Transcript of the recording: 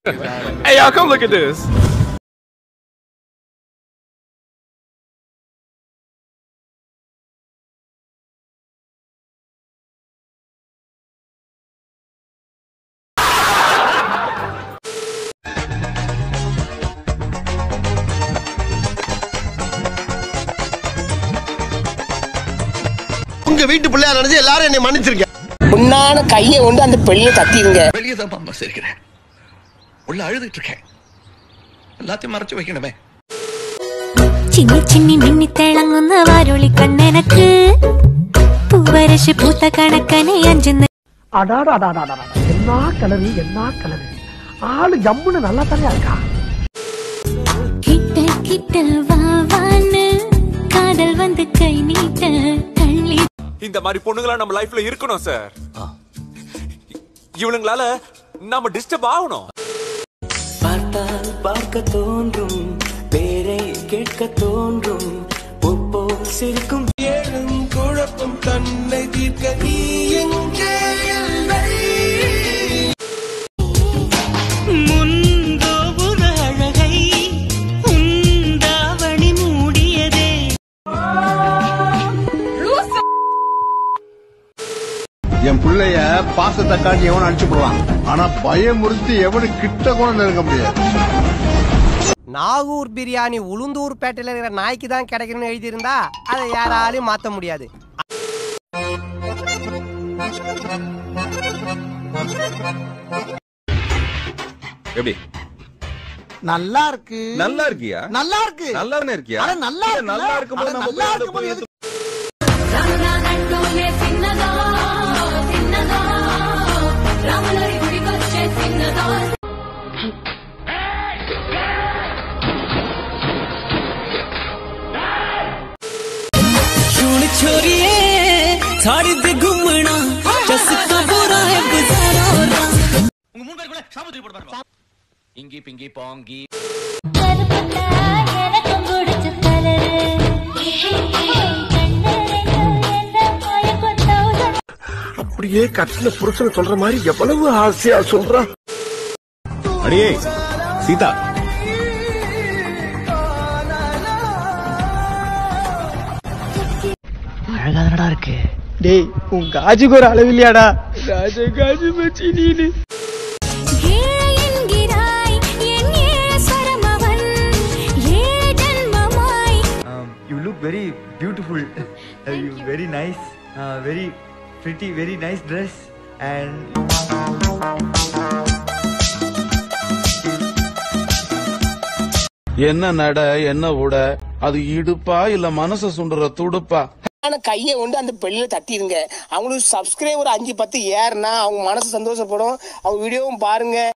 Hey, y'all, come look at this. உங்க வீட்டு பிள்ளையா நினைச்சு எல்லாரும் என்னை மன்னிச்சிருக்க பொண்ணான கையை கொண்டு அந்த பெண்ணில தட்டிடுங்க வெளியே தான் அம்மா சிரிக்கிறேன் உள்ள அழுதுட்டு இருக்கேன் எல்லாத்தையும் மறைச்சு வைக்கணுமே ചിന്നി ചിന്നി മിന്നി തിളങ്ങുന്ന വാരുളി കണ്ണെനക്ക് പൂവരശ് പൂത്ത കണക്കനെ അഞ്ചുന്ന அடாடாடாடாடா என்ன கலரு என்ன கலரு ஆளு ஜம்முன்னு நல்லா தானே இருக்கா கிட்ட கிட்ட வா வான்னு காதல் வந்து கை நீட்ட தள்ளி இந்த மாதிரி பொண்ணுங்களா நம்ம லைஃப்ல இருக்கணும் சார் இவனுங்களால நம்ம டிஸ்டர்ப் ஆகணும் பார்த்தால் பார்க்க தோன்றும் பேரை கேட்க தோன்றும் ஒப்போ சிரிக்கும் ஏழும் குழப்பம் தன்னை தீர்க்க நீ எங்கே முந்தோபுர அழகை உந்தாவணி மூடியதே என் பிள்ளைய பாசத்தை காட்டி எவனும் அடிச்சு போடலாம் ஆனா பயமுறுத்தி எவனு கிட்ட கூட நெருங்க முடியாது நாகூர் பிரியாணி உளுந்தூர் பேட்டையில இருக்கிற நாய்க்கு தான் கிடைக்கணும்னு எழுதியிருந்தா அதை யாராலையும் மாத்த முடியாது எப்படி நல்லா இருக்கு நல்லா இருக்கியா நல்லா இருக்கு நல்லா தானே இருக்கியா அட நல்லா இருக்குல்ல? நல்லா இருக்கும்போது அட நம்ம நல்லா போய் அதை இருக்கும்போது போய் எதுக்கு- छूण छोरिए साड़ी दे घूमना चस्का बुरा है गुजारा இங்கி பிங்கி பாங்கி எனக்கும் பிடிச்ச கலரு அப்படியே கட்டில புருஷன் சொல்ற மாதிரி எவ்வளவு ஆசையா சொல்றான் அடியே சீதா அழகாதடா இருக்கு டேய் உன் காஜுக்கு ஒரு அளவு இல்லையாடா ராஜ காஜு மச்சி நீனு ஏழை என்கிறாய் என் ஏழஸ்வரம் அவன் ஏழு ஜன்மமாய் you look very beautiful uh, you very nice uh, very pretty very nice dress and என்ன நட என்ன உட அது இடுப்பா இல்ல மனச சுண்டுற துடுப்பா பொண்ணான கையை கொண்டு அந்த பெண்ணில தட்டிடுங்க அவங்களுக்கு சப்ஸ்கிரைபர் அஞ்சு பத்து ஏறுனா அவங்க மனசு சந்தோஷப்படும் அவங்க வீடியோவும் பாருங்க